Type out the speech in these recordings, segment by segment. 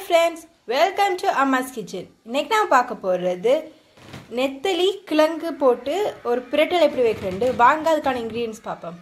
Friends welcome to Amma's kitchen இன்னைக்கு நான் பார்க்க போகிறது நெத்தலி கிழங்கு போட்டு ஒரு பிரட்டல் எப்படி வைக்கிறேன் வாங்க அதுக்கான இன்க்ரீடியன்ஸ் பார்ப்போம்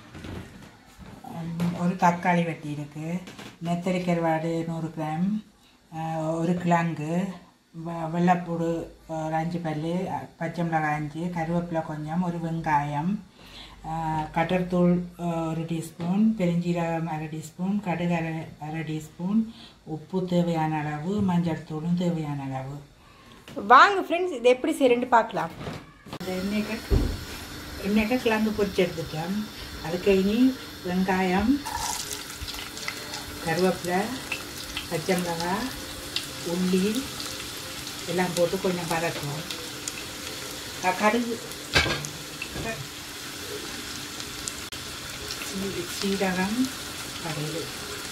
உம், ஒரு தக்காளி வெட்டி இருக்கு நெத்தரி கருவாடு நூறு கிராம் அஹ், ஒரு கிழங்கு வெ- வெள்ளைப்பூடு ஒரு அஞ்சு பல் பச்சை மிளகாய் அஞ்சு கருவேப்பிலை கொஞ்சம் ஒரு வெங்காயம் அஹ், கட்டர்தூள் அஹ், ஒரு டீஸ்பூன் பெருஞ்சீரகம் அரை டீஸ்பூன் கடுகு அரை அரை டீஸ்பூன் உப்பு தேவையான அளவு மஞ்சள் தூளும் தேவையான அளவு வாங்க ஃப்ரெண்ட்ஸ் இது எப்படி செய்யறேன்னு பார்க்கலாம் இந்த எண்ணெய்க்கு எண்ணெய்க்கு கிழங்கு பொரிச்சு எடுத்துட்டோம் அதுக்கு இனி வெங்காயம் கருவேப்பிலை பச்சை மிளகாய் உள்ளி எல்லாம் போட்டு கொஞ்சம் பதக்குவோம் க- கடுகு க- சீ- சீரகம் கடுகு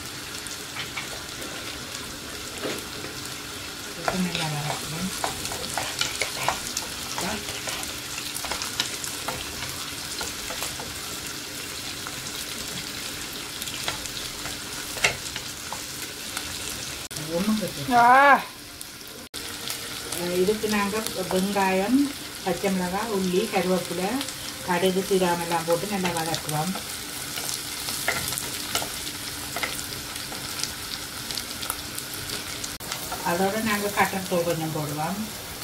இது நல்லா வதக்கணும் ஒன்றும் பிரச்சனை ஆ அஹ் இதுக்கு நாங்கள் வெங்காயம் பச்சை மிளகாய் உள்ளி கருவேப்பிலை கடுகு சீரகம் எல்லாம் போட்டு நல்லா வதக்குவோம் அதோட நாங்கள் கட்டன் தூள் கொஞ்சம் போடுவோம்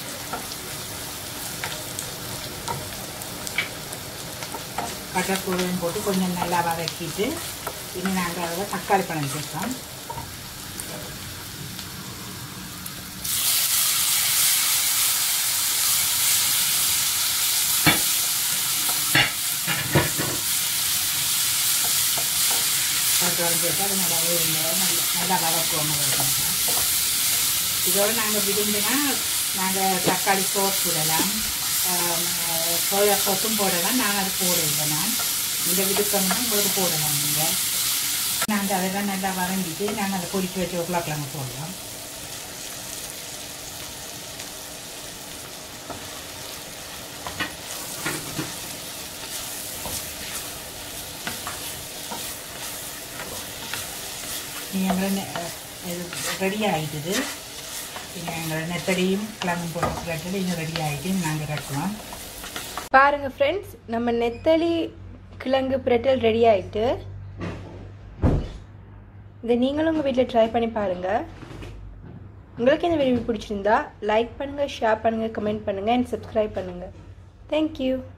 கட்டன் தூளையும் போட்டு கொஞ்சம் நல்லா வதக்கிட்டு இனி நாங்கள் அதில் தக்காளி பழம் சேர்த்தோம் தக்காளி போட்டு அது நல்லா வேணும் நல்லா நல்லா வதக்குவோம் முதல்ல. இதோட நாங்கள் விரும்பினா நாங்கள் தக்காளி சோஸ் விடலாம் சோயா சோஸும் போடலாம் நான் அது போடல நான் இந்த விடுக்கம்னா உங்களுக்கு போடலாம் நீங்கள் நாங்கள் அதெல்லாம் நல்லா வதங்கிட்டு நாங்கள் அதை பொரிச்சு வச்ச உருளைக்கிழங்கு போடலாம் எங்களை இது ரெடி ஆகிட்டுது எங்களை நெத்தடியும் கிழங்கும் போட்டு பிரட்டல் இன்னும் ரெடி ஆகிட்டு நாங்கள் கட்டுவோம் பாருங்க ஃப்ரெண்ட்ஸ் நம்ம நெத்தலி கிழங்கு பிரட்டல் ரெடி ஆயிட்டு இதை நீங்களும் உங்கள் வீட்டில் ட்ரை பண்ணி பாருங்க உங்களுக்கு இந்த வீடியோ பிடிச்சிருந்தா லைக் பண்ணுங்க ஷேர் பண்ணுங்க கமெண்ட் பண்ணுங்க அண்ட் சப்ஸ்கிரைப் பண்ணுங்க தேங்க்யூ